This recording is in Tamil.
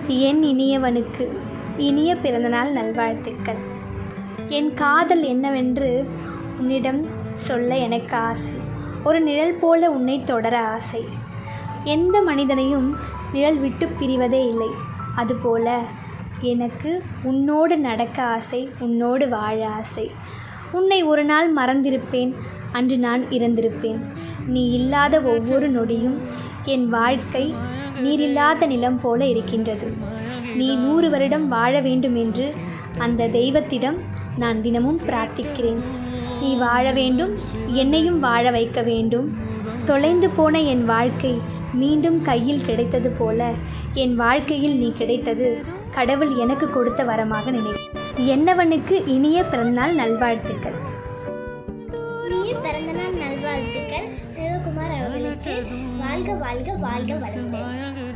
என் இனியவனுக்கு இனிய பிறந்தநாள் நல்வாழ்த்துக்கள் என் காதல் என்னவென்று உன்னிடம் சொல்ல எனக்கு ஆசை ஒரு நிழல் போல உன்னை தொடர ஆசை எந்த மனிதனையும் நிழல் விட்டு பிரிவதே இல்லை அதுபோல எனக்கு உன்னோடு நடக்க ஆசை உன்னோடு வாழ ஆசை உன்னை ஒரு நாள் மறந்திருப்பேன் அன்று நான் இறந்திருப்பேன் நீ இல்லாத ஒவ்வொரு நொடியும் என் வாழ்க்கை நீரில்லாத நிலம் போல இருக்கின்றது நீ நூறு வருடம் வாழ வேண்டும் என்று அந்த தெய்வத்திடம் நான் தினமும் பிரார்த்திக்கிறேன் நீ வாழ வேண்டும் என்னையும் வாழ வைக்க வேண்டும் தொலைந்து போன என் வாழ்க்கை மீண்டும் கையில் கிடைத்தது போல என் வாழ்க்கையில் நீ கிடைத்தது கடவுள் எனக்கு கொடுத்த வரமாக நினை என்னவனுக்கு இனிய பிறந்தநாள் நல்வாழ்த்துக்கள் இனிய பிறந்தநாள் நல்வாழ்த்துக்கள் சிவகுமார் அவர்களுக்கு வாழ்க வாழ்க வாழ்க வளமுடன்